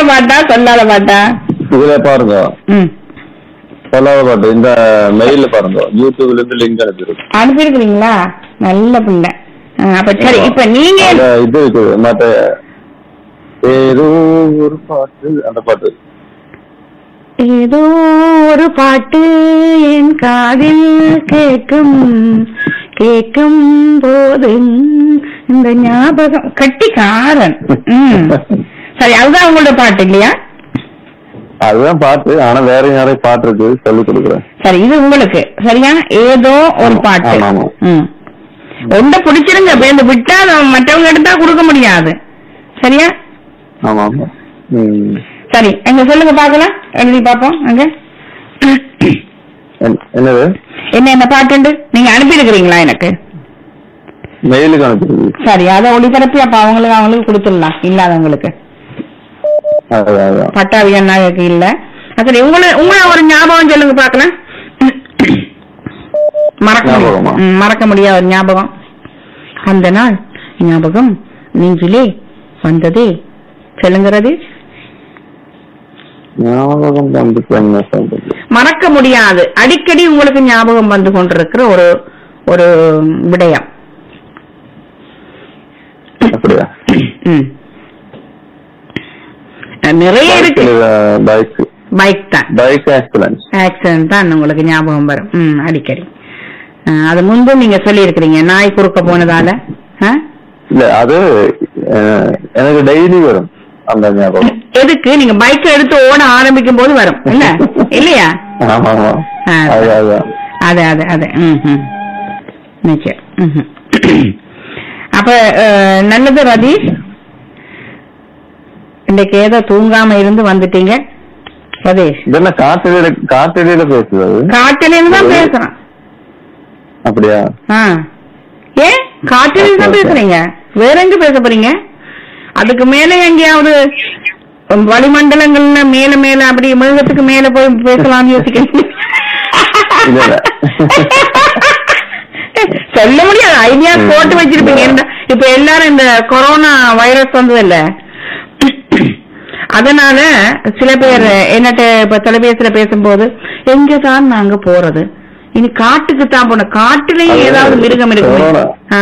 பாட்டா சொல்லாத பாட்டா இதுல பாருங்க ம் சொல்லாத பாட்டு இந்த மெயில்ல பாருங்க யூடியூப்ல இருந்து லிங்க் அனுப்பிருக்கு அனுப்பியிருக்கிறீங்களா நல்ல பிள்ளை ஆ, அப்ப சரி இப்ப நீங்க அந்த இது இருக்குது மத்த ஏதோ ஒரு பாட்டு அந்த பாட்டு ஏதோ ஒரு பாட்டு என் காதில் கேட்கும் கேட்கும் போது இந்த ஞாபகம் கட்டிக்காரன் ம் சரி அதுதான் உங்களோட பாட்டு இல்லையா அதுதான் பாட்டு ஆனா வேற யாரையும் பாட்டு இருக்கு சொல்லி கொடுக்குறேன் சரி இது உங்களுக்கு சரியா ஏதோ ஒரு ஆமா, பாட்டு ஆமா, ஆமா. ம் ஒன்றை பிடிச்சிருங்க இப்ப இந்த விட்டா அதை மற்றவங்க எடுத்தா கொடுக்க முடியாது சரியா ஆமா ஆமா ம். சரி எங்க சொல்லுங்க பாக்கலாம் எழுதி பாப்போம் அங்க என்- என்னது என்ன என்ன பாட்டுண்டு நீங்க அனுப்பி இருக்கிறீங்களா எனக்கு மெயிலுக்கு அனுப்பிருக்கு சரி அதை ஒளிபரப்பி அப்ப அவங்களுக்கு அவங்களுக்கு கொடுத்துடலாம் இல்லாதவங்களுக்கு அதான் அதான் பட்டாவி அண்ணாவுக்கு இல்ல சரி உங்களை உங்களை ஒரு ஞாபகம் சொல்லுங்க பாக்கலாம் மறக்க ஞாபகமா? முடியும் ம், மறக்க முடியாத ஒரு ஞாபகம் அந்த நாள் ஞாபகம் நெஞ்சிலே வந்ததே சொல்லுங்கிறது ஞாபகம் வந்துட்டு என்ன சொல்றது மறக்க முடியாது அடிக்கடி உங்களுக்கு ஞாபகம் வந்து கொண்டிருக்கிற ஒரு ஒரு விடயம் அப்படியா ம். நிறைய இருக்கு பைக் பைக் தான் பைக் ஆக்சிடென்ட் ஆக்சிடென்ட் தான் உங்களுக்கு ஞாபகம் வரும் ம் அடிக்கடி அஹ், அது முன்பும் நீங்க சொல்லி இருக்கிறீங்க நாய் குறுக்க போனதால ஆ? இல்ல அது அஹ், எனக்கு டெய்லி வரும் அந்த ஞாபகம் எதுக்கு நீங்க பைக் எடுத்து ஓட ஆரம்பிக்கும் போது வரும் இல்ல இல்லையா ஆமா ஆமா ஆ. அது அதான் அது அது அது ம் ம் நிச்சயம் ம்ஹும். அப்ப அஹ், நல்லது ரதீஷ் இன்னைக்கு ஏதோ தூங்காம இருந்து வந்துட்டீங்க ரதீஷ் இதெல்லாம் காட்டடியில காட்டடியில பேசுது அது காட்டில இருந்து தான் பேசுறான் அப்படியா ஆ. ஏன் காட்டில இருந்து தான் பேசுறீங்க வேற எங்க பேச போறீங்க அதுக்கு மேல எங்கேயாவது வளிமண்டலங்கள்ல மேல மேல அப்படி மிருகத்துக்கு மேல போய் பேசலாம்னு யோசிக்கிறீங்க இல்ல, இல்ல. சொல்ல முடியாது ஐடியா ம். போட்டு வச்சிருப்பீங்க என்ன- இப்ப எல்லாரும் இந்த கொரோனா வைரஸ் வந்தது இல்ல அதனால சில பேர் என்னட்ட இப்ப தொலைபேசியில பேசும்போது எங்கதான் நாங்க போறது இனி காட்டுக்கு தான் போனோம் காட்டுலயும் அது ஏதாவது மிருகம் இருக்கு கொரோனா. ஆ.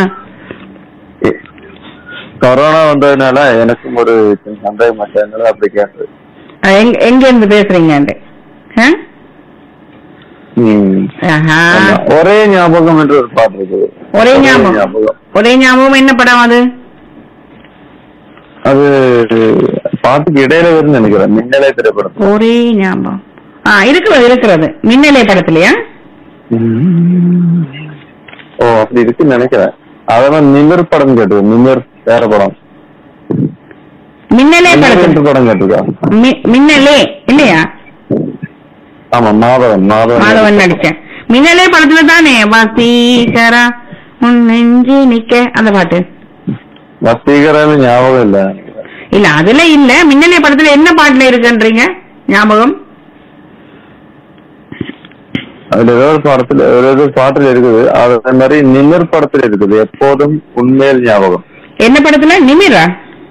கொரோனா வந்ததுனால எனக்கும் ஒரு சின்ன சந்தேகம் அதனால அப்படி கேட்டது எங்க எங்க இருந்து பேசுறீங்க ம். ஆமா. ஒரே ஞாபகம் என்று ஒரு பாட்டு இருக்குது ஒரே ஞாபகம் ஒரே ஞாபகம் என்ன படம் அது அது பாட்டுக்கு இடையில வரும்னு நினைக்கிறேன் மின்னலே திரைப்படம் ஒரே ஞாபகம் ஆ இருக்கிறது இருக்கிறது மின்னலே படத்துலயா ஓ அப்படி இருக்குன்னு நினைக்கிறேன் அதெல்லாம் நிமிர் படம் கேட்டு நிமிர் வேற படம் மின்னலே நிமிர் படத்துல என்று படம் கேட்டிருக்கா மி- மின்னலே இல்லையா ஆமா மாதவன் மாதவன் மாதவன் நடிச்சேன் மின்னலே படத்துல தானே வசீகரா உன் நெஞ்சு நிக்க அந்த பாட்டு வசீகரான ஞாபகம் இல்ல இல்ல அதுல இல்ல மின்னலே படத்துல என்ன பாட்டுல இருக்குன்றீங்க ஞாபகம் அதுல ஏதோ ஒரு படத்துல ஒரு ஏதோ ஒரு பாட்டுல இருக்குது அதே மாதிரி நிமிர் படத்துல இருக்குது எப்போதும் உண்மையில் ஞாபகம் என்ன படத்துல நிமிரா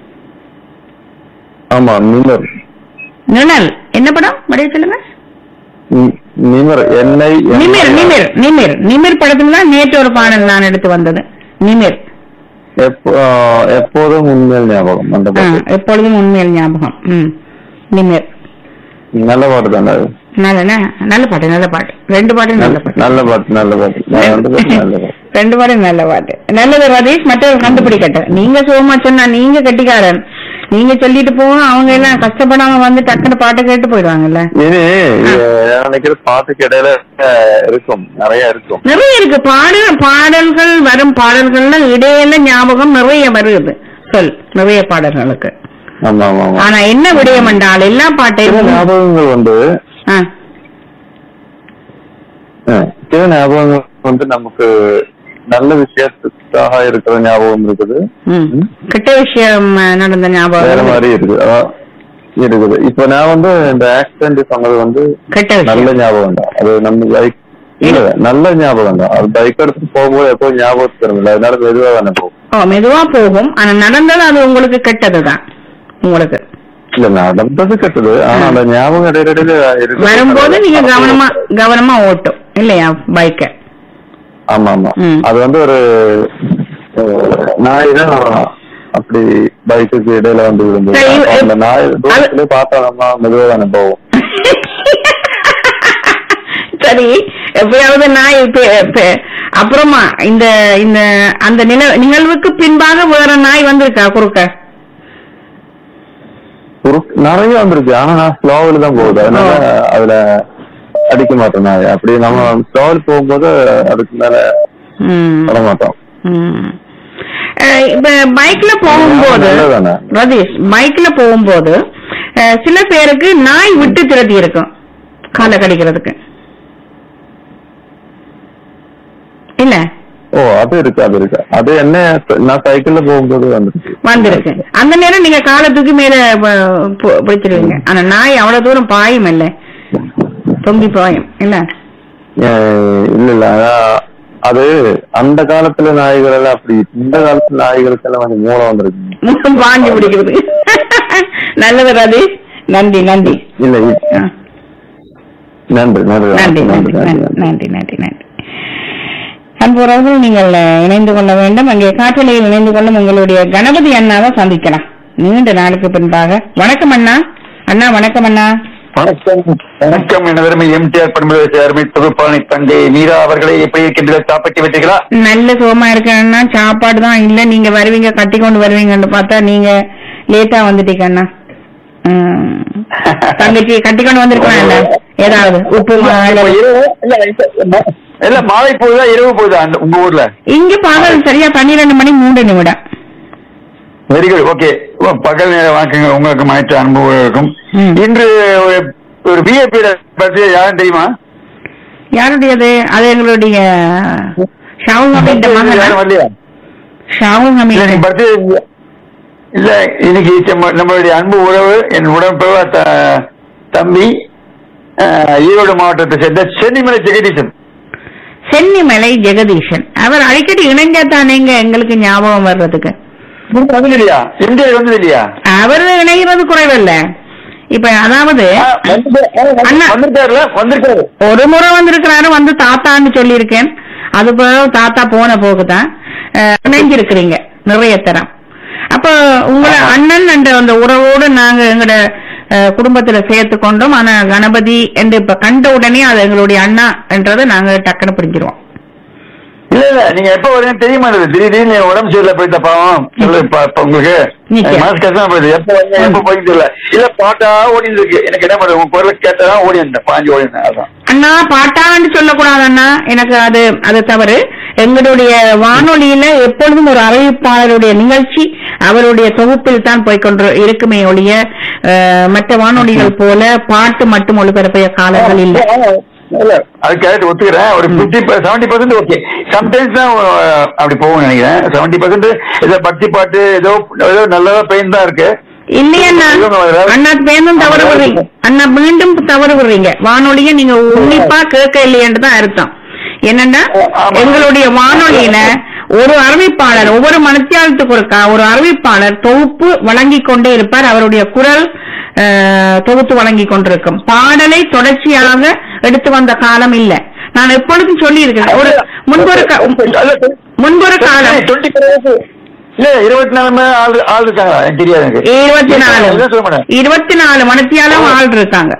ஆமா நிமிர் நிழல் என்ன படம் மறுபடியும் சொல்லுங்க நி- நிமிர் என்னை நிமிர் நிமிர் நிமிர் நிமிர் படத்துல தான் நேற்று ஒரு பாடல் நான் எடுத்து வந்தது நிமிர் எப்போ- எப்போதும் உண்மையில் ஞாபகம் அந்த ஆ, பாட்டு எப்பொழுதும் உண்மையில் ஞாபகம் ம் நிமிர் நல்ல பாட்டு தானே அது நல்ல ந- நல்ல பாட்டு நல்ல பாட்டு ரெண்டு பாட்டு நல்ல பாட்டு நல்ல பாட்டு நல்ல பாட்டு நான் ரெண்டு பாட்டு நல்ல பாட்டு ரெண்டு பாட்டு நல்ல பாட்டு நல்லது ரதீஷ் மற்றவர் கண்டுபிடிக்கட்டும் நீங்க சுகமா சொன்னா நீங்க கட்டிக்காரன் நீங்க சொல்லிட்டு போவோம் அவங்க எல்லாம் கஷ்டப்படாம வந்து டக்குனு பாட்டை கேட்டு போயிடுவாங்கல்ல இனி நான் நினைக்கிறேன் பாட்டுக்கு இடையில அஹ், இருக்கும் நிறைய இருக்கும் நிறைய இருக்கு பாடல் பாடல்கள் வரும் பாடல்கள்ல இடையில ஞாபகம் நிறைய வருது சொல் நிறைய பாடல்களுக்கு ஆமா ஆமா ஆமா ஆனா என்ன விடயம் என்றால் எல்லா சில பாட்டையும் ஞாபகங்கள் வந்து ஆ, அஹ், சில ஞாபகங்கள் வந்து நமக்கு நல்ல விஷயத்துக்காக இருக்கிற ஞாபகம் இருக்குது ம். கெட்ட விஷயம் அஹ், நடந்த வேற ஞாபகம் மாதிரி இருக்குது அதான் இருக்குது இப்ப நான் வந்து இந்த ஆக்சிடென்ட் சொன்னது வந்து கெட்ட நல்ல விஷயம் ஞாபகம் தான் அது நம்ம பைக் இல்ல நல்ல ஞாபகம் தான் அது பைக் எடுத்து போகும்போது எப்போ ஞாபகத்துக்கு வரும்ல அதனால மெதுவா தானே போகும் ஓ மெதுவா போகும் ஆனா நடந்தது அது உங்களுக்கு கெட்டதுதான் உங்களுக்கு இல்ல நடந்தது கெட்டது ஆனா அந்த ஞாபகம் இடையில இடையில இருக்கு. வரும்போது நீங்க கவனமா கவனமா ஓட்டும் இல்லையா பைக்க ஆமா ஆமா ம். அது வந்து ஒரு அஹ், நாய் தான் அப்படி பைக்குக்கு இடையில வந்து விழுந்தது சரி, அப்ப அந்த இவ்- நாய் தூரத்திலே பார்த்தா நம்ம மெதுவாக தானே போவோம் சரி எப்பயாவது நான் இப்ப- இப்ப- அப்புறமா இந்த இந்த அந்த நில நிகழ்வுக்கு பின்பாக வேற நாய் வந்திருக்கா குறுக்க குறுக்- நிறைய வந்திருக்கு ஆனா நான் ஸ்லோவில் தான் போகுது அதனால அதுல அடிக்க மாட்டோம் நாய் அப்படி நம்ம ஸ்லோவில் போகும்போது அதுக்கு மேல ம், பண்ண மாட்டோம் ம். அஹ், இப்ப பைக்ல போகும்போது நல்லதானே? ரதீஷ் பைக்ல போகும்போது அஹ், சில பேருக்கு நாய் விட்டு திரட்டி இருக்கும் காலை கடிக்கிறதுக்கு இல்ல ஓ அது இருக்கு அது இருக்கு அது என்ன நான் சைக்கிள்ல போகும்போது வந்துருக்கு வந்திருக்கு அந்த நேரம் நீங்க காலை தூக்கி மேல ப- பு- பிடிச்சிருவீங்க ஆனா நாய் அவ்வளவு தூரம் பாயும் இல்ல தொங்கி பாயும் இல்ல அஹ் இல்ல இல்ல அதான் அது அந்த காலத்துல நாய்கள் எல்லாம் அப்படி இந்த காலத்துல நாய்களுக்கு எல்லாம் கொஞ்சம் மூலம் வந்திருக்கு பாஞ்சு பிடிக்கிறது நல்லது ரதீஷ் நன்றி நன்றி இல்ல இ- ஆ. நன்றி நன்றி நன்றி நன்றி நன்றி நன்றி நன்றி நன்றி அன்புறவர்கள் நீங்கள் அஹ், இணைந்து கொள்ள வேண்டும் அங்கே காற்றலையில் இணைந்து கொள்ளும் உங்களுடைய கணபதி அண்ணாவை சந்திக்கலாம் நீண்ட நாளுக்கு பின்பாக வணக்கம் அண்ணா அண்ணா வணக்கம் அண்ணா வணக்கம் வணக்கம் எனதருமை எம்டிஆர் பண்புகளை சேர்மை தொகுப்பாளி தங்கை மீரா அவர்களை எப்படி இருக்கின்ற சாப்பிட்டு விட்டீர்களா நல்ல சுகமா இருக்கேன்னா சாப்பாடு தான் இல்ல நீங்க வருவீங்க கட்டி கொண்டு வருவீங்கன்னு பார்த்தா நீங்க லேட்டா வந்துட்டீங்க அண்ணா ம். தங்கச்சி கட்டி கொண்டு வந்திருக்கலாம்ல ஏதாவது உப்பு இப்ப மாவு இரவு இல்ல இப்ப- இல்ல மாலை போகுதா இரவு போகுதா அந்த உங்க ஊர்ல இங்க பகல் சரியா பன்னிரெண்டு மணி மூன்று நிமிடம் வெரி குட் ஓகே பகல் நேர வணக்கங்கள் உங்களுக்கு மாற்ற அனுபவம் இருக்கும் ம். இன்று ஒரு- ஒரு பிஏபி பத்தி யாரும் தெரியுமா யாருடையது அது எங்களுடைய ஷாவுல் ஹமீத் யாரும் மகன் வரலையா ஷாவுல் இல்ல ஹமீத் நீங்க பர்த்டே இல்ல இன்னைக்கு நம்ம- நம்மளுடைய அன்பு உறவு என் உடன்பிறவா த- தம்பி அஹ், ஈரோடு மாவட்டத்தை சேர்ந்த சென்னிமலை ஜெகதீசன் சென்னிமலை ஜெகதீஷன் அவர் அடிக்கடி இணைஞ்சாத்தானேங்க எங்களுக்கு ஞாபகம் வர்றதுக்கு நீங்க வந்தது இல்லையா எம்ஜிஆர் வந்தது இல்லையா அவர் இணைகிறது குறைவல்ல இப்ப அதாவது ஆ, வந்துட்டு- ஆ, வந்து- அண்ணா. வந்திருக்காருல வந்திருக்காரு ஒரு முறை வந்திருக்கிறாரு வந்து தாத்தான்னு சொல்லியிருக்கேன் அது பிறகு தாத்தா போன போகுதான் அஹ், இணைஞ்சிருக்கிறீங்க நிறைய தரம் அப்ப உங்களை அண்ணன் என்ற அந்த உறவோடு நாங்க எங்கட அஹ், குடும்பத்துல சேர்த்து கொண்டோம் ஆனா கணபதி என்று இப்ப கண்ட உடனே அது எங்களுடைய அண்ணா என்றதை நாங்க டக்குன்னு பிடிச்சிருவோம் இல்ல இல்ல நீங்க எப்ப வரீங்கன்னு தெரிய மாட்டேது திடீர்னு என் உடம்பு சரியில்லை போயிட்ட பாவம் சொல்லு இப்ப- இப்ப உங்களுக்கு நிச்சயம். எனக்கு மனசு கஷ்டமா போயிடுது எப்ப வரீங்க எப்ப போயிட்டு தெரியல இல்ல பாட்டா ஓடி இருக்கு எனக்கு என்ன பண்ணுறது உங்க குரல் கேட்டதான் ஓடி இருந்தேன் பாஞ்சு ஓடி இருந்தேன் அதான் அண்ணா பாட்டான்னு சொல்லக்கூடாது அண்ணா எனக்கு அது அது தவறு எங்களுடைய வானொலியில எப்பொழுதும் ஒரு அறிவிப்பாளருடைய நிகழ்ச்சி அவருடைய தொகுப்பில் தான் போய்கொண்டு இருக்குமே ஒழிய அஹ், மற்ற வானொலிகள் போல பாட்டு மட்டும் ஒளிபரப்பிய காலங்கள் இல்லை இல்ல அது கரெக்ட் ஒத்துக்கிறேன் ஒரு fifty seventy percent okay sometimes தான் அஹ், அப்படி போகும் நினைக்கிறேன் செவன்டி பர்சன்ட் ஏதோ பக்தி பாட்டு ஏதோ ஏதோ நல்லதா பெயின் தான் இருக்கு இல்லையண்ணா அண்ணா மீண்டும் தவறு விடுறீங்க அண்ணா மீண்டும் தவறு விடுறீங்க வானொலியை நீங்க உன்னிப்பா கேட்க இல்லையன்று தான் அர்த்தம் என்னன்னா ஆமா. எங்களுடைய வானொலியில ஒரு அறிவிப்பாளர் ஒவ்வொரு மனத்தியாலத்துக்கு ஒருக்கா ஒரு அறிவிப்பாளர் தொகுப்பு வழங்கி கொண்டே இருப்பார் அவருடைய குரல் அஹ், தொகுத்து வழங்கி கொண்டிருக்கும் பாடலை தொடர்ச்சியாக எடுத்து வந்த காலம் இல்ல நான் எப்பொழுதும் சொல்லி இருக்கிறேன் ஒரு முன்பொரு கா- முன்பொரு காலம் இல்ல இருபத்தி நாலு மணி ஆள் ஆள் இருக்காங்களா எனக்கு தெரியாது எனக்கு இருபத்தி நாலு அதான் சொல்ல மாட்டேன் இருபத்தி நாலு மனத்தியாலும் ஆள் இருக்காங்க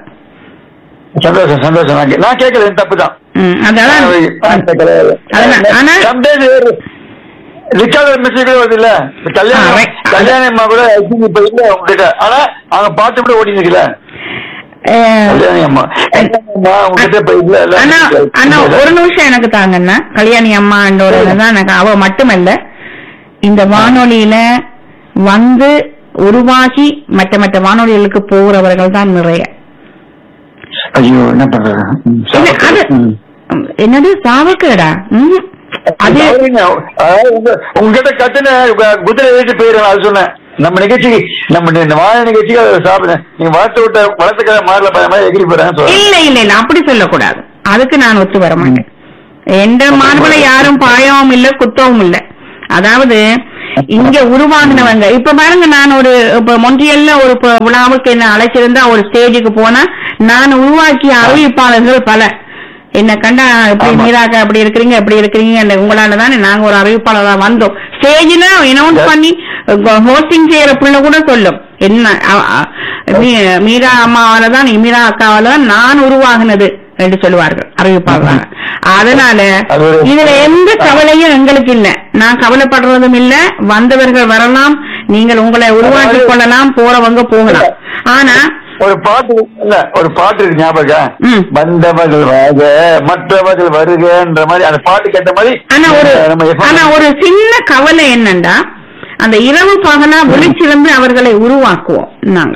சந்தோஷம் சந்தோஷம் நான் கே- நான் கேட்கல தப்பு தான் ம், அதெல்லாம் அதெல்லாம், ஆனா- ரிக்கார்டர் மெசேஜ் கூட வருது இல்ல ஆ, கல்யாணம் right. கல்யாணமா கூட I think இப்ப இல்ல உங்ககிட்ட ஆனா அவங்க பாட்டு கூட ஓடி இருக்குல்ல அஹ், கல்யாணி அம்மா கல்யாணி அம்மா உங்ககிட்ட இப்ப இல்ல இல்ல அண்ணா அண்ணா ஒரு நிமிஷம் எனக்கு தாங்கண்ணா கல்யாணி அம்மா தான் எனக்கு அவ மட்டுமல்ல இந்த வானொலியில வந்து உருவாகி மற்ற மற்ற வானொலிகளுக்கு போகிறவர்கள் தான் நிறைய ஐயோ என்ன பண்றது ம், இல்ல, அது ம். என்னது சாவக்கேடா ம். அது அது உங்ககிட்ட கத்துன குதிரை ஏற்றி போயிடும் அது சொன்னேன் நம்ம நிகழ்ச்சிக்கு நம்ம இந்த வாழ நிகழ்ச்சிக்கு அதை சாப்பிடுங்க நீங்க வளர்த்து விட்ட வளர்த்துக்கிற மாறல பயமா எகிரி போறேன்னு சொல்றேன் இல்ல இல்ல இல்ல அப்படி சொல்லக்கூடாது அதுக்கு நான் ஒத்து வர மாட்டேன் எந்த மார்புல யாரும் பாயவும் இல்ல குத்தவும் இல்ல அதாவது இங்க உருவாகினவங்க இப்ப பாருங்க நான் ஒரு இப்ப மொன்றியல்ல ஒரு ப- விழாவுக்கு என்ன அழைச்சிருந்தா ஒரு ஸ்டேஜுக்கு போனா நான் உருவாக்கிய அறிவிப்பாளர்கள் பல என்ன கண்டா இப்படி ஆமா. மீராக்கா அப்படி இருக்கிறீங்க எப்படி இருக்கிறீங்க உங்களால தானே நாங்க ஒரு அறிவிப்பாளரா வந்தோம் ஸ்டேஜ்ல அனௌன்ஸ் பண்ணி ஹோஸ்டிங் செய்யற பிள்ளை கூட சொல்லும் என்ன அ- அ- மீ- மீரா அம்மாவால தான் மீரா அக்காவால தான் நான் உருவாகினது என்று சொல்லுவார்கள் அறிவிப்பாளராக அதனால அது ஒரு- இதுல எந்த கவலையும் எங்களுக்கு இல்ல நான் கவலைப்படுறதும் இல்ல வந்தவர்கள் வரலாம் நீங்கள் உங்களை உருவாக்கி கொள்ளலாம் போறவங்க போகலாம் ஆனா ஒரு பாட்டு இல்ல ஒரு பாட்டு இருக்கு ஞாபகம் ம். வந்தவர்கள் வாக மற்றவர்கள் வருகன்ற மாதிரி அந்த பாட்டுக்கு ஏத்த மாதிரி ஆனா ஒரு அஹ், நம்ம FM ஆனா ஒரு சின்ன கவலை என்னண்டா அந்த இரவு பகலா விழிச்சிருந்து அவர்களை உருவாக்குவோம் நாங்க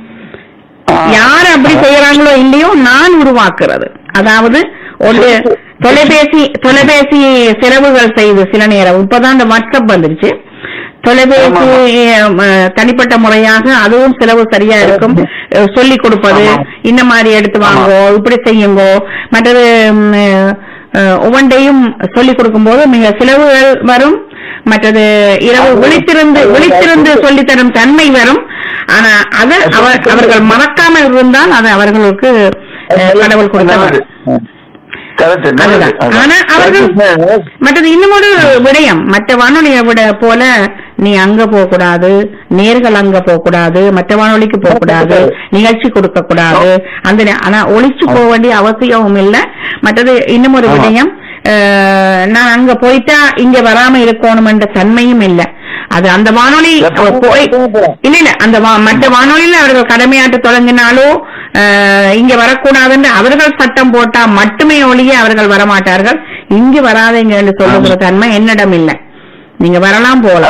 ஆ. யார் அப்படி செய்யறாங்களோ இல்லையோ நான் உருவாக்குறது அதாவது ஒரு தொலைபேசி தொலைபேசி செலவுகள் செய்து சில நேரம் இப்பதான் இந்த வாட்ஸ்அப் வந்துருச்சு தொலைபேசி அஹ், தனிப்பட்ட முறையாக அதுவும் செலவு சரியா இருக்கும் அஹ், சொல்லிக் கொடுப்பது ஆமா. இந்த மாதிரி எடுத்து வாங்கோ இப்படி செய்யுங்கோ மற்றது ம், அஹ், ஒவ்வொன்றையும் சொல்லிக் கொடுக்கும்போது மிக செலவுகள் வரும் மற்றது இரவு விழித்திருந்து விழித்திருந்து சொல்லித் தரும் தன்மை வரும் ஆனா அதை அவர் அவர்கள் மறக்காமல் இருந்தால் அது அவர்களுக்கு அஹ், கடவுள் கொடுத்தவர் Correct. அதுதான். ஆனா அவர்கள் மற்றது இன்னும் ஒரு விடயம் மற்ற வானொலியை விட போல நீ அங்க போக கூடாது நேர்கள் அங்க போக கூடாது மற்ற வானொலிக்கு போக கூடாது நிகழ்ச்சி கொடுக்க கூடாது அந்த நே- ஆனா ஒளிச்சு போக வேண்டிய அவசியமும் இல்ல மற்றது இன்னும் ஒரு ஆமா. விடயம் அஹ், நான் அங்க போயிட்டா இங்க வராம இருக்கணும் என்ற தன்மையும் இல்ல அது அந்த வானொலி போய் இல்ல இல்ல அந்த வா- மற்ற வானொலியில அவர்கள் கடமையாற்ற தொடங்கினாலோ அஹ், இங்க வரக்கூடாதுன்னு அவர்கள் சட்டம் போட்டா மட்டுமே ஒழிய அவர்கள் வரமாட்டார்கள் இங்கு வராதீங்க என்று சொல்லுகிற தன்மை என்னிடம் இல்ல நீங்க வரலாம் போகலாம்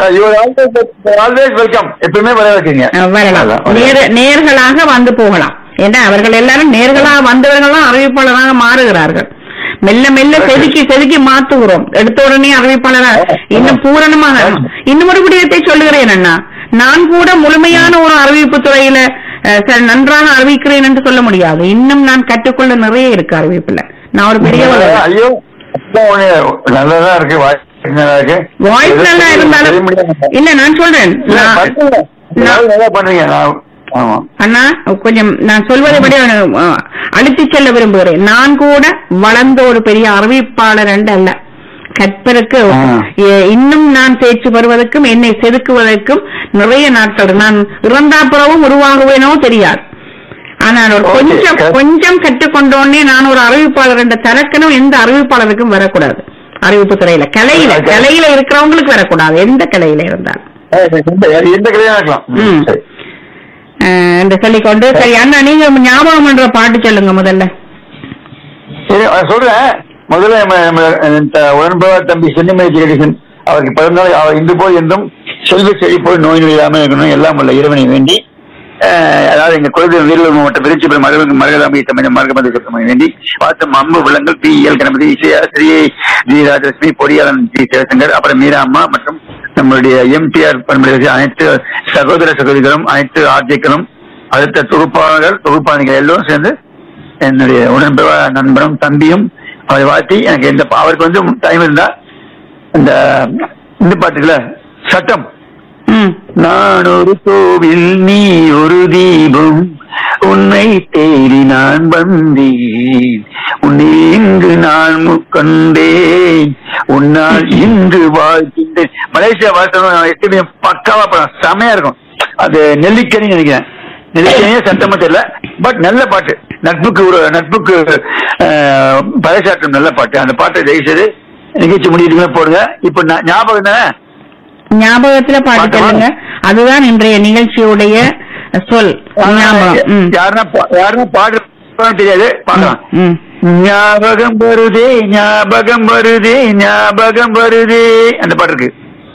ஆல்வேஸ் வெல்கம் எப்பவுமே வர இருக்கீங்க அஹ், வரலாம் அதான், வரலாம். நேர நேர்களாக வந்து போகலாம் ஏன்னா அவர்கள் எல்லாரும் நேர்களாக வந்தவர்களும் அறிவிப்பாளராக மாறுகிறார்கள் மெல்ல மெல்ல செதுக்கி செதுக்கி மாத்துகிறோம் எடுத்த உடனே அறிவிப்பாளரா இன்னும் பூரணமாக இன்னும் ஒரு விடயத்தை சொல்லுகிறேன் அண்ணா நான் கூட முழுமையான ஒரு அறிவிப்பு துறையில அஹ், ச- நன்றாக அறிவிக்கிறேன் என்று சொல்ல முடியாது இன்னும் நான் கற்றுக்கொள்ள நிறைய இருக்கு அறிவிப்புல நான் ஒரு பெரிய ஐயோ அப்பா உன்னை நல்லதா இருக்கு வாய்ஸ் நல்லா இருக்கு வாய்ஸ் நல்லா இருந்தாலும் இல்ல நான் சொல்றேன் நான்- நான்- நல்லா பண்றீங்க நான் ஆமா அண்ணா கொஞ்சம் நான் சொல்வதை விட அஹ், அழுத்திச் செல்ல விரும்புகிறேன் நான் கூட வளர்ந்த ஒரு பெரிய அறிவிப்பாளர் என்று அல்ல கற்பருக்கு ஆ. எ- இன்னும் நான் பேச்சு வருவதற்கும் என்னை செதுக்குவதற்கும் நிறைய நாட்கள் நான் இறந்தா பிறவும் உருவாகுவேனோ தெரியாது ஆனால் ஒரு Okay, கொஞ்சம் correct. கொஞ்சம் கற்றுக்கொண்டோடனே நான் ஒரு அறிவிப்பாளர் என்ற தரக்கணும் எந்த அறிவிப்பாளருக்கும் வரக்கூடாது அறிவிப்பு துறையில கலையில Okay. கலையில இருக்கிறவங்களுக்கு வரக்கூடாது எந்த கலையில இருந்தாலும் எந்த- எந்த கல்யாணம் இருக்கலாம் ம். சரி. அஹ் என்று சொல்லிக்கொண்டு சரி அண்ணா நீங்க ஞாபகம் பண்ற பாட்டு சொல்லுங்க முதல்ல சரி நான் சொல்றேன் முதல்ல நம்ம நம்ம இந்த உடன்பவர் தம்பி சென்னிமலை ஜெகதீசன் அவருக்கு பிறந்த நாள் அவர் இன்று போய் என்றும் செல்வ செழிப்போய் நோய் நொடி இல்லாமல் இருக்கணும் எல்லாம் உள்ள இறைவனை வேண்டி அஹ், அதாவது எங்க குலதெய்வம் வீரர்கள் மாவட்ட திருச்சி மரபு மரகதாம்பி தமிழ் மார்க்கமதி சுத்தமை வேண்டி பார்த்த அம்மு விலங்கள் பி எல் கணபதி இசையாசிரியை ஜி ராஜலட்சுமி பொறியாளன் ஜி சிவசங்கர் அப்புறம் மீரா அம்மா மற்றும் நம்மளுடைய எம்டிஆர் பண்புடைய அனைத்து சகோதர சகோதரிகளும் அனைத்து ஆர்ஜிக்களும் அடுத்த தொகுப்பாளர்கள் தொகுப்பாளிகள் எல்லோரும் சேர்ந்து என்னுடைய உடன்பிற நண்பரும் தம்பியும் அவரை வாழ்த்தி எனக்கு எந்த அவருக்கு வந்து டைம் இருந்தா இந்த இந்த பாட்டுல சட்டம் ம் நான் ஒரு கோவில் நீ ஒரு தீபம் உன்னை தேடி நான் வந்தேன் உன்னை இங்கு நான் முக்கண்டேன் உன்னால் இங்கு வாழ்கின்றேன் மலேசியா வாழ்த்தணும் எப்பயுமே பக்காவா படம் செமையா இருக்கும் அது நெல்லிக்கனி நினைக்கிறேன் நெல்லிக்கனியே சத்தமா தெரியல பட் நல்ல பாட்டு நட்புக்கு ஒரு நட்புக்கு அஹ், பறைசாற்றும் நல்ல பாட்டு அந்த பாட்டை தயவுசெய்து நிகழ்ச்சி முடிக்கிறதுக்குள்ள போடுங்க இப்ப நான் ஞாபகம் தானே ஞாபகத்துல பாட்டு பாட்டு சொல்லுங்க அதுதான் இன்றைய நிகழ்ச்சியுடைய சொல் ஞாபகம் ம். யாருன்னா பா- யாருன்னா பாடு தெரியாது பார்க்கலாம் ம். ஞாபகம் வருதே ஞாபகம் வருதே ஞாபகம் வருதே அந்த பாட்டு இருக்கு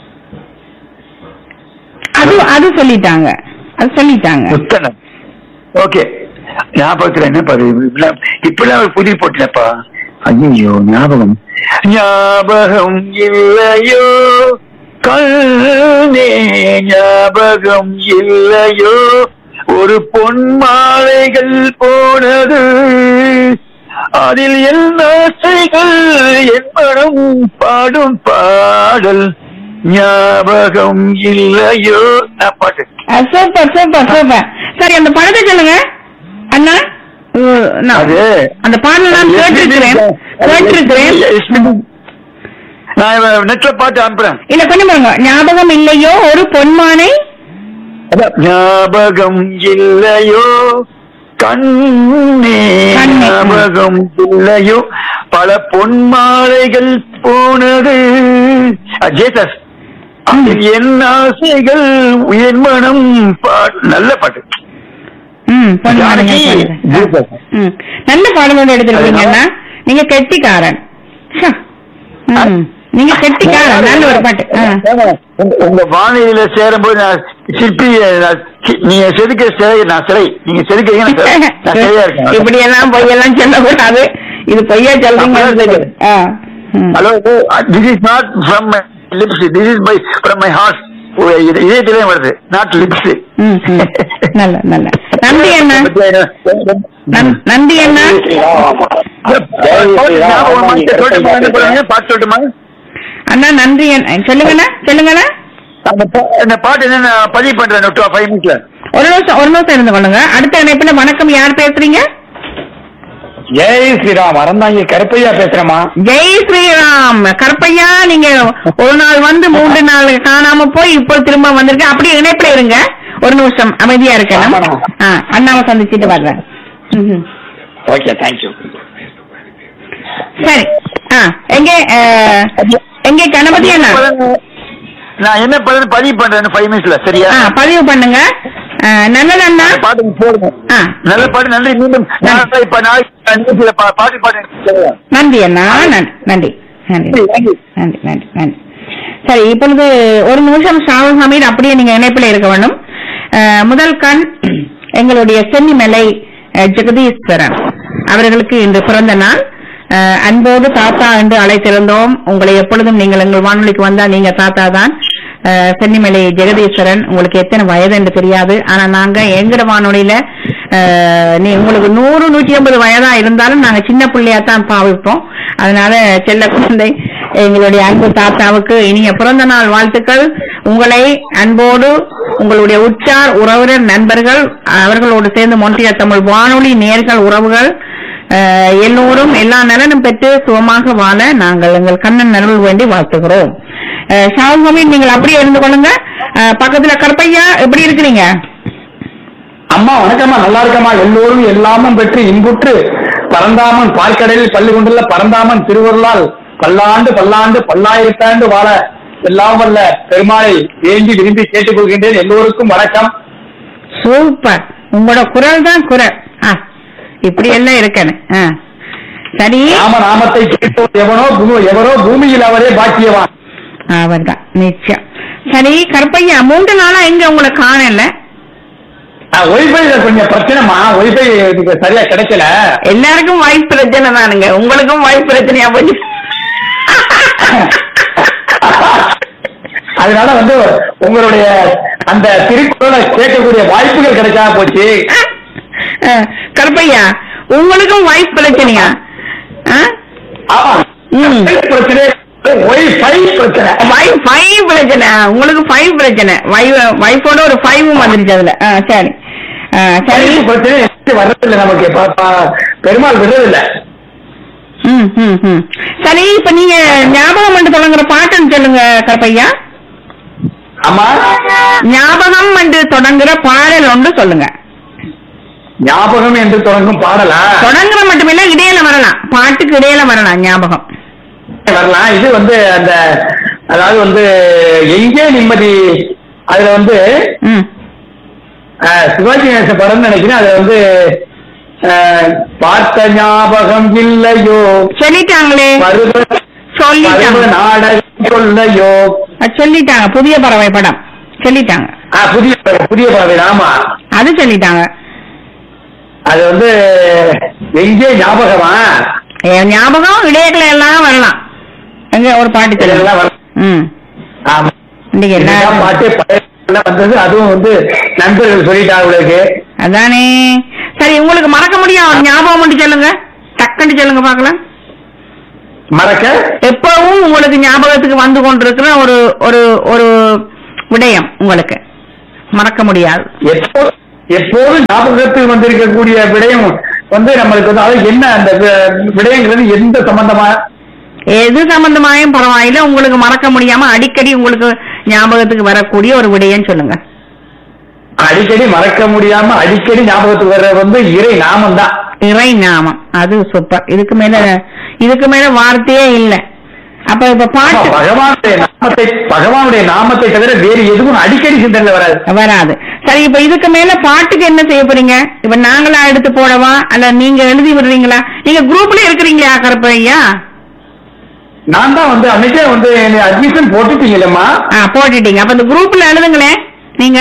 அது அது சொல்லிட்டாங்க அது சொல்லிட்டாங்க புத்தனம் ஓகே ஞாபகத்துல என்ன பாரு இப்படிலாம் இப்படிலாம் ஒரு புதிய போட்டேப்பா ஐயோ ஞாபகம் ஞாபகம் இல்லையோ கண்ணே ஞாபகம் இல்லையோ ஒரு பொன் மாலைகள் போனது அதில் என் ஆசைகள் என் மனம் பாடும் பாடல் ஞாபகம் இல்லையோ நான் பாட்டு சூப்பர் சூப்பர் சூப்பர் சரி அந்த படத்தை சொல்லுங்க அண்ணா உ- நான் அது அந்த பாடல் நான் கேட்டிருக்கிறேன் கேட்டிருக்கிறேன் நான் நெட்ல பாட்டு அனுப்புறேன் இல்ல கொஞ்சம் பாருங்க ஞாபகம் இல்லையோ ஒரு பொன்மானை ஞாபகம் இல்லையோ கண்ணே கண்ணே. ஞாபகம் இல்லையோ பல பொன்மாலைகள் போனது ஜேசஸ் அதில் என் ஆசைகள் உயர் மனம் பாட்டு நல்ல பாட்டு ம் பொன்மானை ஜானகி, பாடுங்க. ஜேசஸ். ம். நல்ல பாடலோட எடுத்திருக்கீங்க அண்ணா நீங்க கெட்டிக்காரன் ச்ச. ம். நீங்க கெட்டிக்காரன் நல்ல ஒரு பாட்டு ஆ. உங்க- உங்க வானிலையில சேரும்போது நான் சிற்பி நான் சி- நீங்க செதுக்க சிலை நான் சிலை நீங்க செதுக்கிறீங்க நான் சிலை. நான் சிலையா இருக்கேன் இப்படி எல்லாம் பொய்யெல்லாம் சொல்லக்கூடாது இது பொய்யா சொல்றீங்க அப்படிதான் ஆ. ம். Hello this is not from my lips this is by from my heart இதயத்திலே வருது நாட் லிப்ஸ் ம், ம். நல்ல நல்ல நன்றி அண்ணா நன்- நன்றி அண்ணா பாட்டு சொல்லட்டுமா அண்ணா நன்றி அண்ணா. சொல்லுங்கண்ணா சொல்லுங்கண்ணா அந்த பா- அந்த பாட்டு என்ன நான் பதிவு பண்றேன் ஃபைவ் மினிட்ஸ்ல ஒரு நிமிஷம் ஒரு நிமிஷம் இருந்து கொள்ளுங்க அடுத்த இணைப்புல வணக்கம் யார் பேசுறீங்க ஜெய் ஸ்ரீராம் அறந்தாங்க கருப்பையா பேசுறேமா ஜெய் ஸ்ரீராம் கருப்பையா நீங்க ஒரு நாள் வந்து மூன்று நாள் காணாம போய் இப்போ திரும்ப வந்திருக்க அப்படியே இணைப்புல இருங்க ஒரு நிமிஷம் அமைதியா இருக்கணும் ஆமாண்ணா. ஆ, அண்ணாவை சந்திச்சுட்டு வர்றேன் ம்ஹும். ஓகே தேங்க்யூ சரி ஆ எங்க அஹ், எங்க கணபதி அண்ணா நான் என்ன பதிவு பதிவு பண்றேன் ஃபைவ் மினிட்ஸ்ல சரியா ஆ பதிவு பண்ணுங்க ஆ, நல்லது அண்ணா அந்த பாட்டு போடுங்க ஆ நல்ல பாட்டு நன்றி மீண்டும் நான் இப்ப நாளைக்கு நிகழ்ச்சியில பா- பாட்டு பாட்டு நன்றி அண்ணா நன்றி நன்றி நன்றி நன்றி நன்றி நன்றி சரி இப்பொழுது ஒரு நிமிஷம் ஷாவுல் ஹமீத் அப்படியே நீங்க இணைப்பில் இருக்க வேண்டும் அஹ், முதல் கண் எங்களுடைய சென்னிமலை அஹ், ஜெகதீஸ்வரன் அவர்களுக்கு இன்று பிறந்த நாள் அஹ், அன்போடு தாத்தா என்று அழைத்திருந்தோம் உங்களை எப்பொழுதும் நீங்கள் எங்கள் வானொலிக்கு வந்தால் நீங்க தாத்தா தான் அஹ், சென்னிமலை ஜெகதீஸ்வரன் உங்களுக்கு எத்தனை வயது என்று தெரியாது ஆனா நாங்க எங்கட வானொலியில அஹ், நீ உங்களுக்கு நூறு நூற்றி ஐம்பது வயதா இருந்தாலும் நாங்க சின்ன பிள்ளையா தான் பாவிப்போம் அதனால செல்ல குழந்தை எங்களுடைய அன்பு தாத்தாவுக்கு இனிய பிறந்த நாள் வாழ்த்துக்கள் உங்களை அன்போடு உங்களுடைய உற்றார் உறவினர் நண்பர்கள் அவர்களோடு சேர்ந்து மொன்றிய தமிழ் வானொலி நேர்கள் உறவுகள் அஹ், எல்லோரும் எல்லா நலனும் பெற்று சுகமாக வாழ நாங்கள் எங்கள் கண்ணன் நலன் வேண்டி வாழ்த்துகிறோம் அஹ், ஷாவுல் ஹமீத் நீங்கள் அப்படியே இருந்து கொள்ளுங்க அஹ், பக்கத்துல கருப்பையா எப்படி இருக்கிறீங்க அம்மா வணக்கம்மா நல்லா இருக்கம்மா எல்லோரும் எல்லாமும் பெற்று இன்புற்று பரந்தாமன் பார்க்கடலில் பள்ளி கொண்டுள்ள பரந்தாமன் திருவருளால் பல்லாண்டு பல்லாண்டு பல்லாயிரத்தாண்டு வாழ எல்லாம் வல்ல பெருமாளை வேண்டி விரும்பி கேட்டுக்கொள்கின்றேன் எல்லோருக்கும் வணக்கம் சூப்பர் உங்களோட குரல் தான் குரல் ஆ, இப்படி எல்லாம் இருக்கணும் ஆ. சரி ராம நாமத்தை கேட்டோர் எவனோ குரு- எவரோ பூமியில் அவரே பாக்கியவான் அவர்தான் நிச்சயம் சரி கருப்பையா மூன்று நாளா எங்க உங்களை காணல ஒய்ஃபைல கொஞ்சம் பிரச்சனைமா ஒய்ஃபை இதுக்கு சரியா கிடைக்கல எல்லாருக்கும் வாய்ப்பு பிரச்சனை தானுங்க உங்களுக்கும் வாய்ப்பு பிரச்சனையா போச்சு அதனால வந்து உங்களுடைய அந்த திருக்குறளை கேட்கக்கூடிய வாய்ப்புகள் கிடைக்காம போச்சு ஆ, கருப்பையா உங்களுக்கும் வாய்ப்பு பிரச்சனையா ஆ? ஆமா ம். பிரச்சனை ஒய்ஃபை பிரச்சனை வை- ஃபைவ் பிரச்சனை உங்களுக்கு ஃபைவ் பிரச்சனை வை- வைஃபோட ஒரு ஃபைவும் வந்துருச்சு அதுல ஆ, சரி ஆ, சரி சரி பிரச்சனை எப்படி வர்றதில்லை நமக்கு ப- ப- பெருமாள் விடுறதில்ல ம், ம், ம். சரி இப்ப நீங்க ஞாபகம் என்று தொடங்குற பாட்டுன்னு சொல்லுங்க கருப்பையா ஆமா ஞாபகம் என்று தொடங்குற பாடல் ஒன்று சொல்லுங்க ஞாபகம் என்று தொடங்கும் பாடலா தொடங்குற மட்டுமில்ல இடையில வரலாம் பாட்டுக்கு இடையில வரலாம் ஞாபகம் வரலாம் இது வந்து அந்த அதாவது வந்து எங்கே நிம்மதி அதுல வந்து ம் அஹ், சிவாஜி கணேசன் படம்னு நினைக்கிறேன் அது வந்து அஹ், பார்த்த ஞாபகம் இல்லையோ சொல்லிட்டாங்களே பருவ பருவ சொல்லிட்டாங்க நாடகம் சொல்லையோ அது சொல்லிட்டாங்க புதிய பறவை படம் சொல்லிட்டாங்க ஆ, புதிய புதிய பறவை ஆமா அது சொல்லிட்டாங்க அது வந்து எங்கே ஞாபகமா ஏ, ஞாபகம் இடையில எல்லாம் வரலாம் எங்க ஒரு பாட்டு சொல்லுங்க இதெல்லாம் வர- ம் ஆமா இன்னைக்கு இதுதான் என்ன பாட்டு பழைய பாட்டுலாம் வந்தது அதுவும் வந்து நண்பர்கள் சொல்லிட்டாங்க உங்களுக்கு அதானே சரி உங்களுக்கு மறக்க முடியும் ஞாபகம் மட்டும் சொல்லுங்க டக்குன்னு சொல்லுங்க பாக்கலாம் மறக்க எப்பவும் உங்களுக்கு ஞாபகத்துக்கு வந்து கொண்டிருக்கிற ஒரு ஒரு ஒரு விடயம் உங்களுக்கு மறக்க முடியாது எப்போ எப்போதும் ஞாபகத்தில் வந்திருக்கக்கூடிய விடயம் வந்து நம்மளுக்கு வந்து அது என்ன அந்த வி- விடயங்கிறது எந்த சம்பந்தமா எது சம்பந்தமாயும் பரவாயில்ல உங்களுக்கு மறக்க முடியாம அடிக்கடி உங்களுக்கு ஞாபகத்துக்கு வரக்கூடிய ஒரு விடயம் சொல்லுங்க அடிக்கடி மறக்க முடியாம அடிக்கடி ஞாபகத்துக்கு வர்றது வந்து இறை நாமம் தான் இறை நாமம் அது சூப்பர் இதுக்கு மேல இதுக்கு மேல வார்த்தையே இல்ல அப்ப இப்ப பாட்டு பகவானுடைய நாமத்தை பகவானுடைய நாமத்தை தவிர வேறு எதுவும் அடிக்கடி சிந்தனையில வராது வராது சரி இப்ப இதுக்கு மேல பாட்டுக்கு என்ன செய்ய போறீங்க இப்ப நாங்களா எடுத்து போடவா அல்ல நீங்க எழுதி விடுறீங்களா நீங்க குரூப்ல இருக்கிறீங்களா கருப்பையா நான் தான் வந்து அன்னைக்கே வந்து அட்மிஷன் போட்டுட்டீங்களேம்மா ஆ போட்டுட்டீங்க அப்ப இந்த குரூப்ல எழுதுங்களேன் நீங்க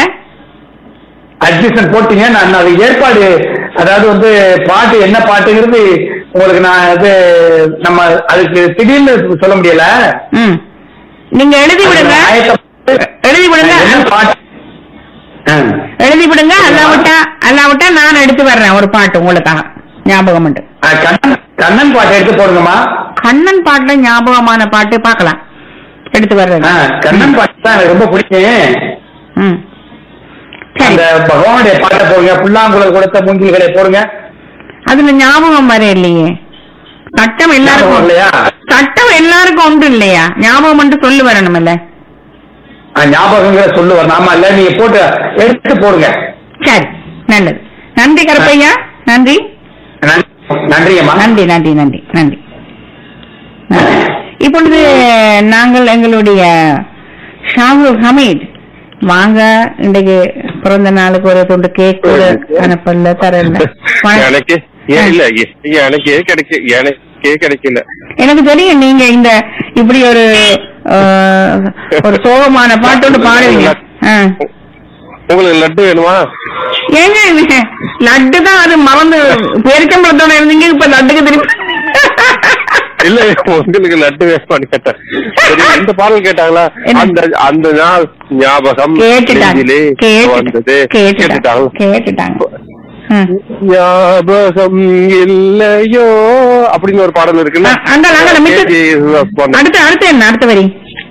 அட்மிஷன் போட்டீங்க நான் அது ஏற்பாடு அதாவது வந்து பாட்டு என்ன பாட்டுங்கிறது உங்களுக்கு நான் இது நம்ம அதுக்கு திடீர்னு சொல்ல முடியல ம் நீங்க எழுதி விடுங்க ஆயத்த- எழுதி விடுங்க என்ன பாட்டு ஆ. எழுதி விடுங்க அல்லாவிட்டா அல்லாவிட்டா நான் எடுத்து வர்றேன் ஒரு பாட்டு உங்களுக்காக ஞாபகம் உண்டு ஆ, கண்ணன் கண்ணன் பாட்டு எடுத்து போடுங்கம்மா கண்ணன் பாட்டுல ஞாபகமான பாட்டு பார்க்கலாம் எடுத்து வர்றேன் ஆ, கண்ணன் பாட்டு தான் எனக்கு ரொம்ப பிடிக்கும் ம் சரி அந்த பகவானுடைய பாட்டை போடுங்க புல்லாங்குழல் கொடுத்த மூங்கில்களை போடுங்க அதுல ஞாபகம் வர இல்லையே சட்டம் ஞாபகம் எல்லாருக்கும் இல்லையா சட்டம் எல்லாருக்கும் உண்டு இல்லையா ஞாபகம் மட்டும் சொல்லி வரணும் இல்ல ஆ, ஞாபகங்கிற சொல்லுவார் நாம இல்ல நீங்க போட்டு எடுத்து போடுங்க சரி நல்லது நன்றி கருப்பையா நன்றி நன்றி நன்றியம்மா நன்றி நன்றி நன்றி நன்றி நன்றி. இப்பொழுது நாங்கள் எங்களுடைய ஷாகுல் ஹமீத் வாங்க இன்றைக்கு பிறந்த நாளுக்கு ஒரு துண்டு கேக் கூட அனுப்பல தரல எனக்கு ஏன் இல்ல எ- எனக்கு கிடைக்க எனக்கே கிடைக்கல எனக்கு தெரியும் நீங்க இந்த இப்படி ஒரு அஹ், ஒரு சோகமான பாட்டோடு பாடுவீங்க ஆ. உங்களுக்கு லட்டு வேணுமா ஏங்க இது லட்டு தான் அது மறந்து பேரிச்சம்பழத்தோட இருந்தீங்க இப்ப லட்டுக்கு திருப்பி இல்ல உங்களுக்கு லட்டு வேணுமான்னு கேட்டேன் சரி இந்த பாடல் கேட்டாங்களா என்ன? அந்த அந்த நாள் ஞாபகம் கேட்டுட்டாங்க நெஞ்சிலே வந்தது கேட்டுட்டாங்க கேட்டுட்டாங்களா கேட்டுட்டாங்க ம். ஞாபகம் இல்லையோ அப்படின்னு ஒரு பாடல் இருக்குல்ல அ- அந்தால, அந்தால, மிச்சம். கேஜி யேசுதாஸ் பாடின. அடுத்து அடுத்து என்ன அடுத்த வரி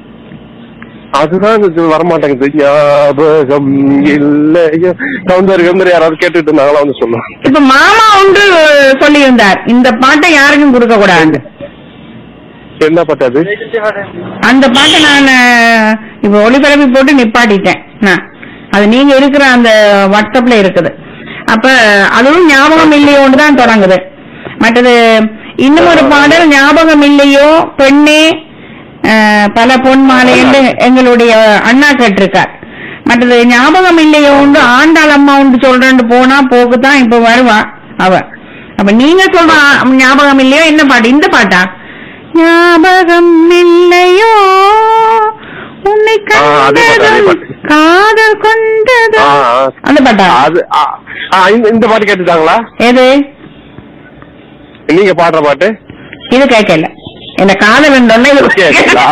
அதுதான் இது வரமாட்டேங்குது ஞாபகம் இல்லையோ கவுந்தர் கவுந்தர் யாராவது கேட்டுட்டு இருந்தாங்களா வந்து சொல்லுவாங்க இப்ப மாமா ஒன்று சொல்லியிருந்தார் இந்த பாட்டை யாருக்கும் கொடுக்க கூடாது என்ன பட்டது அந்த பாட்டை நான் அஹ், இப்ப ஒளிபரப்பி போட்டு நிப்பாட்டிட்டேன் நான் அது நீங்க இருக்கிற அந்த வாட்ஸ்அப்ல இருக்குது அப்ப அதுவும் ஞாபகம் இல்லையோன்னு தான் தொடங்குது மற்றது இன்னும் ஒரு பாடல் ஞாபகம் இல்லையோ பெண்ணே அஹ், பல பொன் மாலை என்று எங்களுடைய அண்ணா கேட்டிருக்கார் மற்றது ஞாபகம் இல்லையோ உண்டு ஆண்டாள் அம்மா உண்டு சொல்றேன்னு போனா போக்கு தான் இப்ப வருவா அவ அப்ப நீங்க சொல்ற ஆ- ஞாபகம் இல்லையோ என்ன பாட்டு இந்த பாட்டா ஞாபகம் இல்லையோ உன்னை ஆ, அதே பாட்டு, அதே கண்டதும் பாட்டு. காதல் கொண்டதும் ஆ, ஆ. அந்த பாட்டா அது ஆ, ஆ, இந்த- இந்த பாட்டு கேட்டுட்டாங்களா எது நீங்க பாடுற பாட்டு இது கேட்கல என்ன காதல் வேண்டோன்னு இது கேட்கல.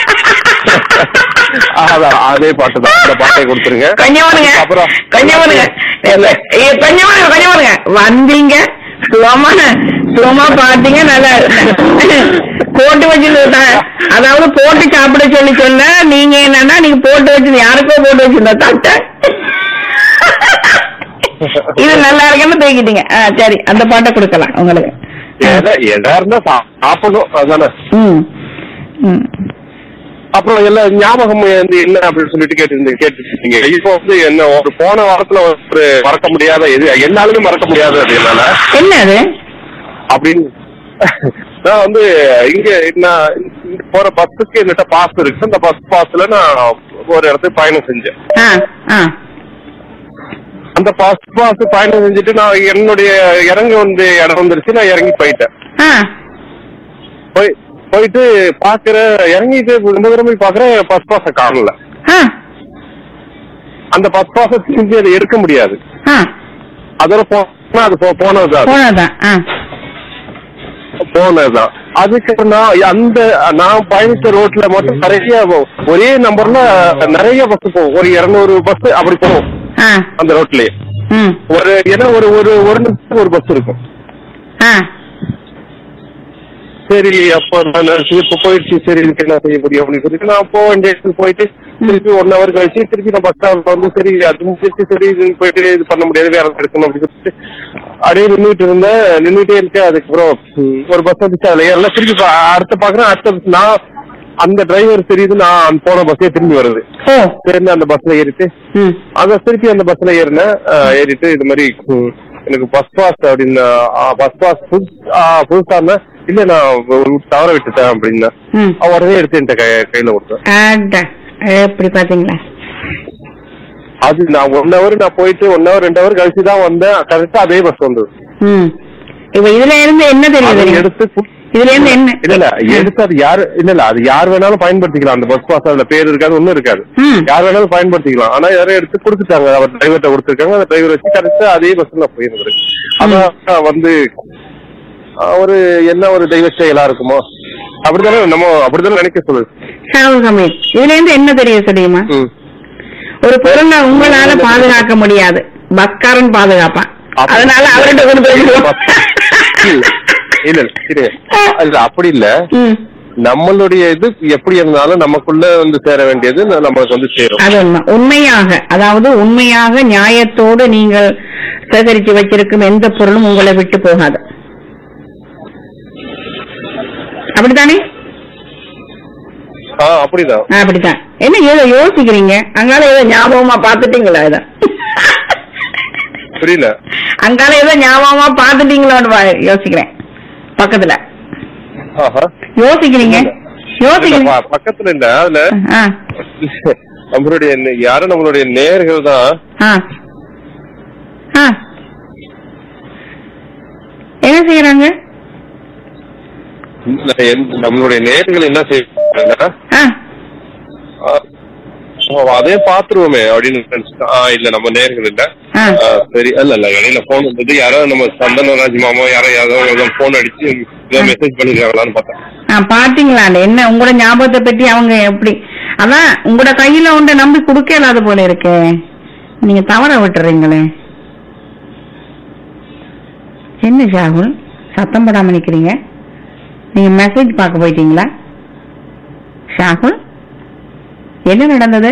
அதான், அதே பாட்டு தான் இந்த பாட்டை கொடுத்துருங்க கொஞ்சம் வருங்க அப்புறம் கொஞ்சம் வருங்க இல்ல, ஏ, கொஞ்சம் வருங்க கொஞ்சம் வருங்க வந்தீங்க சுகமான சுகமா பாத்தீங்க நல்லா போட்டு வச்சிருந்த அதாவது போட்டு சாப்பிட சொல்லி சொல்ல நீங்க என்னன்னா நீங்க போட்டு வச்சது யாருக்கோ போட்டு வச்சிருந்த தட்டை இது நல்லா இருக்குன்னு தூக்கிட்டீங்க ஆ, சரி அந்த பாட்டை கொடுக்கலாம் உங்களுக்கு எதா- எதா இருந்தா சா- சாப்பிடணும் அதானே ம் ம் அப்புறம் எல்லாம் ஞாபகம் வந்து என்ன அப்படின்னு சொல்லிட்டு கேட்டு கேட்டுருக்கீங்க இப்போ வந்து என்ன ஒரு போன வாரத்துல ஒரு மறக்க முடியாத எது என்னாலுமே மறக்க முடியாத அது என்னால என்ன அது அப்படின்னு நான் வந்து இங்க நான் இங்க போற பஸ்ஸுக்கு என்கிட்ட பாஸ் இருக்கு அந்த பஸ் பாஸ்ல நான் ஒரு இடத்துக்கு பயணம் செஞ்சேன் ஆ ஆ அந்த பஸ் பாஸ் பயணம் செஞ்சுட்டு நான் என்னுடைய இறங்க வந்து இடம் வந்துருச்சு நான் இறங்கி போயிட்டேன் ஆ போய் போயிட்டு பாக்குற இறங்கிட்டு ரொம்ப தூரம் போய் பாக்குறேன் பஸ் பாஸ காணல ஆ அந்த பஸ் பாஸ திரும்பி அதை எடுக்க முடியாது ஆ அதோட போனா அது போ- போனதுதான் அது. போனதான் ஆ போனதுதான் அதுக்கு நான் அந்த நான் பயணிச்ச ரோட்ல மட்டும் நிறைய ஒரே நம்பர்ல நிறைய பஸ் போகும் ஒரு இருநூறு பஸ் அப்படி போகும் ஆ அந்த ரோட்லயே ம் ஒரு ஏன்னா ஒரு ஒரு ஒரு நிமிஷத்துக்கு ஒரு பஸ் இருக்கும் ஆ சரி அப்போ நான் நினைச்சு இப்ப போயிடுச்சு சரி இதுக்கு என்ன செய்ய முடியும் அப்படின்னு சொல்லிட்டு நான் போக வேண்டிய இடத்துக்கு போயிட்டு திருப்பி ஒன் ஹவர் கழிச்சு திருப்பி நான் பஸ் ஸ்டாண்ட் வந்து சரி அது முடிச்சு சரி இது போயிட்டு இது பண்ண முடியாது வேற இடத்துல எடுக்கணும் அப்படின்னு சொல்லிட்டு அப்படியே நின்றுட்டு இருந்தேன் நின்றுட்டே இருக்கேன் அதுக்கப்புறம் ம், ஒரு பஸ் வந்துச்சு அதுல ஏறல திருப்பி பா- அடுத்த பாக்குறேன் அடுத்த நான் அந்த டிரைவர் தெரியுது நான் போன பஸ்ஸே திரும்பி வருது ஓ சரி அந்த பஸ்ல ஏறிட்டு ம் அதான் திருப்பி அந்த பஸ்ல ஏறினேன் அஹ், ஏறிட்டு இது மாதிரி ம், எனக்கு பஸ் பாஸ் அப்படின்னு பஸ் பாஸ் புதுசா இருந்தேன் இல்ல நான் ஒரு தவற விட்டுட்டேன் அப்படின்னா ம் அவன் உடனே எடுத்து என்கிட்ட கை- கையில கொடுத்தேன் அட எப்படி பாத்தீங்களா அது நான் ஒன் ஹவர் நான் போயிட்டு ஒன் ஹவர் ரெண்டு ஹவர் கழிச்சு தான் வந்தேன் கரெக்டா அதே பஸ் வந்தது ம் இப்ப இதுல இருந்து என்ன அதை தெரியுது எடுத்து கு- இதுல இருந்து என்ன இல்ல இல்ல எடுத்து அது யாரு இல்ல இல்ல அது யார் வேணாலும் பயன்படுத்திக்கலாம் அந்த பஸ் பாஸ் அதுல பேர் இருக்காது ஒண்ணும் இருக்காது ம் யார் வேணாலும் பயன்படுத்திக்கலாம் ஆனா யாரும் எடுத்து கொடுத்துட்டாங்க அவர் டிரைவர்ட்ட கொடுத்துருக்காங்க அந்த டிரைவர் வச்சு கரெக்டா அதே பஸ்ல போயிருந்தது அதான் வந்து அஹ், ஒரு என்ன ஒரு தெய்வ செயலா இருக்குமோ அப்படித்தானே நம்ம அப்படித்தானே நினைக்க சொல்லுது ஷாவு சமீர் இதுல இருந்து என்ன தெரியும் தெரியுமா ம். ஒரு பொருளை உங்களால பாதுகாக்க முடியாது பஸ்காரன் பாதுகாப்பான் அப்ப- அதனால அவர்கிட்ட கொண்டு போயிடுவோம் இல்ல இல்ல இல்ல இல்ல அப்படி இல்ல ம் நம்மளுடைய இது எப்படி இருந்தாலும் நமக்குள்ள வந்து சேர வேண்டியது நம்மளுக்கு வந்து சேரும் அது உண்மை உண்மையாக அதாவது உண்மையாக நியாயத்தோடு நீங்கள் சேகரித்து வச்சிருக்கும் எந்த பொருளும் உங்களை விட்டு போகாது அப்படித்தானே ஆ அப்படிதான் ஆ, அப்படித்தான் என்ன ஏதோ யோசிக்கிறீங்க அங்கால ஏதோ ஞாபகமா பாத்துட்டீங்களா இத புரியல அங்கால ஏதோ ஞாபகமா பாத்துட்டீங்களோன்னு பா- யோசிக்கிறேன் பக்கத்துல ஆஹா யோசிக்கிறீங்க இல்ல, யோசிக்கிறீங்க ப- பக்கத்துல இல்ல அதுல ஆ நம்மளுடைய நே- யாரும் நம்மளுடைய நேர்கள் தான் ஆ ஆ என்ன செய்யறாங்க நம்மளுடைய நேர்கள் என்ன செய்வாங்கன்னா ஆ ஆ, ஓ, அதே பாத்துருவோமே அப்படின்னு நினைச்சுட்டேன். ஆ இல்ல நம்ம நேர்கள் இல்ல ஆ. ஆ, சரி இல்ல இல்ல இடையில போன் வந்தது யாரோ நம்ம சந்தனராஜ் மாமா யாரோ யாரோ போன் அடிச்சு ஏதோ மெசேஜ் பண்ணிருக்காங்களான்னு பார்த்தேன் ஆ, பாத்தீங்களா என்ன உங்களோட ஞாபகத்தை பத்தி அவங்க எப்படி அதான் உங்களோட கையில ஒன்றை நம்பி கொடுக்க இல்லாத போல இருக்கே நீங்க தவற விட்டுறீங்களே என்ன ஷாகுல் சத்தம் போடாம நிக்கிறீங்க நீங்க மெசேஜ் பார்க்க போயிட்டீங்களா ஷாகுல் என்ன நடந்தது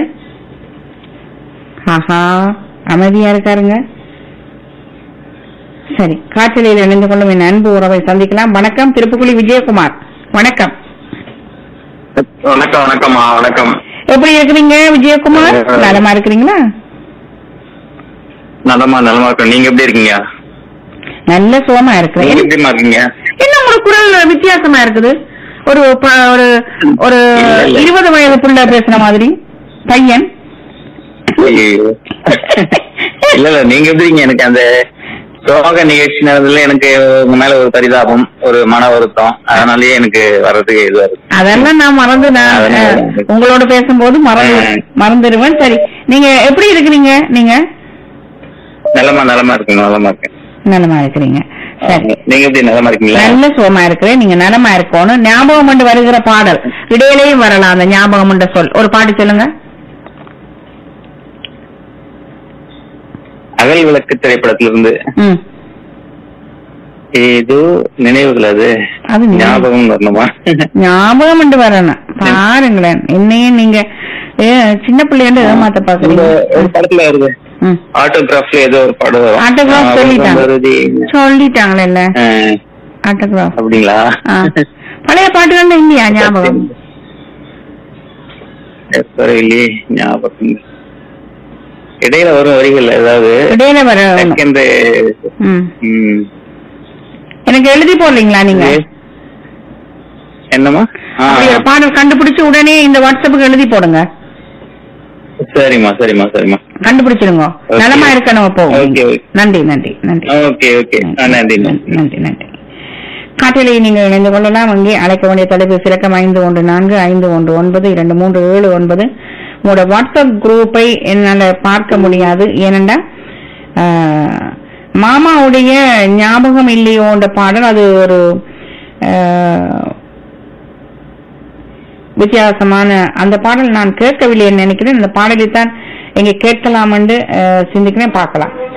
ஆஹா அமைதியா இருக்காருங்க சரி காற்றலையில் இணைந்து கொள்ளும் என் அன்பு உறவை சந்திக்கலாம் வணக்கம் திருப்புக்குழி விஜயகுமார் வணக்கம் வணக்கம் வணக்கம்மா வணக்கம் எப்படி இருக்கிறீங்க விஜயகுமார் அஹ், நலமா இருக்கிறீங்களா நலமா நலமா இருக்கேன் நீங்க எப்படி இருக்கீங்க நல்ல சுகமா நீங்க இருக்கிறேன் எப்படிமா இருக்கீங்க என்ன ஒரு குரல் வித்தியாசமா இருக்குது ஒரு ப- ஒரு ஒரு இல்ல, இல்ல. இருபது வயது புள்ள பேசுற மாதிரி பையன் ஐயையோ. இல்ல இல்ல நீங்க எப்படி இருக்கீங்க எனக்கு அந்த சோக நிகழ்ச்சி நடந்ததுல எனக்கு உங்க மேல ஒரு பரிதாபம் ஒரு மன வருத்தம் அதனாலயே எனக்கு வர்றதுக்கு இதுவா இருக்கு அதெல்லாம் நான் மறந்து நான் அதனால அஹ், வந்து- உங்களோட பேசும்போது மறந்து அஹ். மறந்துடுவேன் சரி நீங்க எப்படி இருக்கிறீங்க நீங்க நலமா நலமா இருக்கேன் நலமா இருக்கேன் நலமா இருக்கிறீங்க சரி நீங்க எப்படி நலமா இருக்கீங்களா நல்ல சுகமா இருக்கிறேன் நீங்க நலமா இருக்கணும் ஞாபகம் கொண்டு வருகிற பாடல் இடையிலேயும் வரலாம் அந்த ஞாபகம் கொண்ட சொல் ஒரு பாட்டு சொல்லுங்க அகல் விளக்கு திரைப்படத்திலிருந்து ம் ஏதோ நினைவுகள் அது அது நினைவு. ஞாபகம் வரணுமா ஞாபகம் கொண்டு வரணும் பாருங்களேன் என்னையும் நீங்க ஏ, சின்ன பிள்ளையாண்டு ஏமாத்த இந்த பாக்குறீங்க ஒரு படத்துல வருது ம். ஆட்டோகிராஃப்ல ஏதோ ஒரு படம் வரும் Autograph ஞாபகம் சொல்லிட்டாங்க. வருதே. சொல்லிட்டாங்களே ஆ, ஆட்டோகிராஃப் அப்படிங்களா ஆ. பழைய பாட்டுகள் இல்லையா ஞாபகம் இல்லையே ஞாபகம் இல்ல. இடையில வரும் வரிகள் ஏதாவது இடையில வர செகண்ட் ம். எனக்கு எழுதி போடுறீங்களா நீங்க என்னமா ஆ, அப்படி ஒரு பாடல் கண்டுபிடிச்சு உடனே இந்த வாட்ஸ்அப்புக்கு எழுதி போடுங்க சரிம்மா சரிம்மா சரிம்மா கண்டுபிடிச்சிருங்க Okay. நலமா இருக்கணும் அப்போ Okay, okay. நன்றி நன்றி நன்றி ஓகே ஓகே ஆ, நன்றி நன்றி நன்றி நன்றி காட்டிலே நீங்கள் இணைந்து கொள்ளலாம் அங்கே அழைக்க வேண்டிய தொலைபேசி இலக்கம் ஐந்து ஒன்று நான்கு ஐந்து ஒன்று ஒன்பது இரண்டு மூன்று ஏழு ஒன்பது உங்களோட வாட்ஸ்அப் குரூப்பை என்னால பார்க்க முடியாது ஏனென்றா ஆஹ், மாமாவுடைய ஞாபகம் இல்லையோன்ற பாடல் அது ஒரு ஆஹ், வித்தியாசமான அந்த பாடல் நான் கேட்கவில்லை என்று நினைக்கிறேன் அந்த பாடலை தான் எங்க கேட்கலாம் என்று ஆஹ், சிந்திக்கிறேன் பார்க்கலாம்